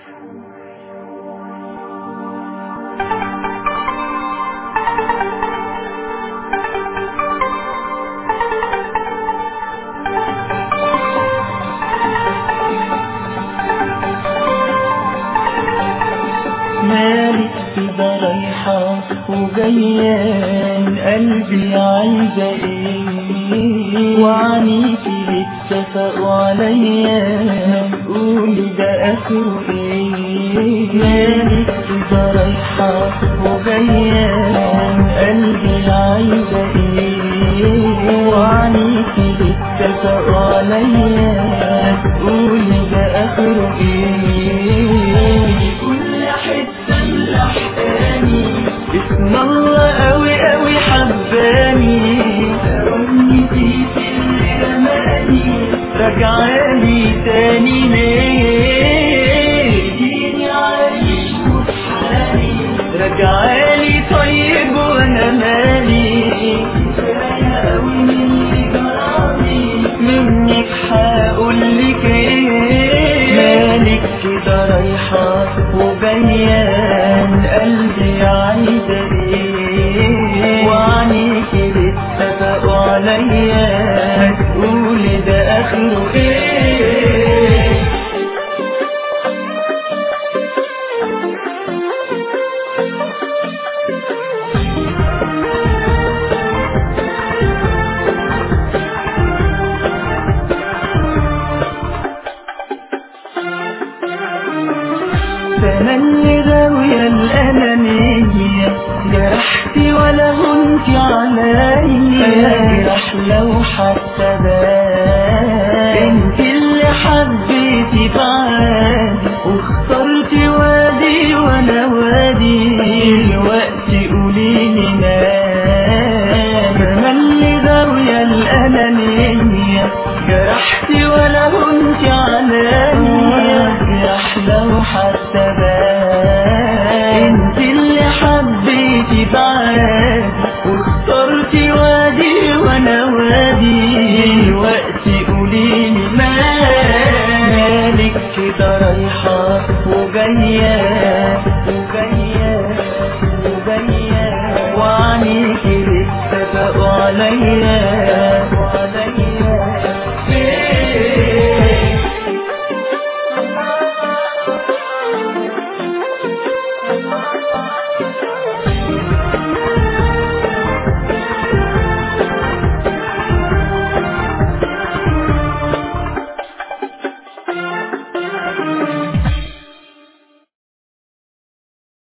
مالك كده رايحة وجيان قلبي عايزة ايه وعنيكي اتفقوا عليا قولي ده اخره ايه مالك كده رايحة وجيان قلبي عايزة ايه وعنيكي اتفقوا عليا قولي ده اخره ايه كل حتة ملحقاني اسم الله قوي قوي حباني أمنيتي اللي رماني رجعالي تاني ليه اديني عايش وبحالي رجعالي طيب وانا مالي كفاية قوي من اللي جرالي منك هقولك ايه مالك كده رايحة وبيان قلبي عايزة ايه وعنيكي اتفقوا عليا تقولي ده اخره ايه انا اللي غاوية الأنانية جرحتي ولا هنت عليا جرح لو حتى بان انت اللي حبيتي بعادي واخترتي وادي وانا وادي دلوقتي قوليلي مالي انا اللي غاوية الأنانية جرحتي ولا هنت عليا جرح لو حتى بان انت اللي حبيتي بعاد واخترتي وادي وانا وادي دلوقتي قوليلي مالك كده رايحة وجاية وجاية وجاية وعنيكي اتفقوا عليا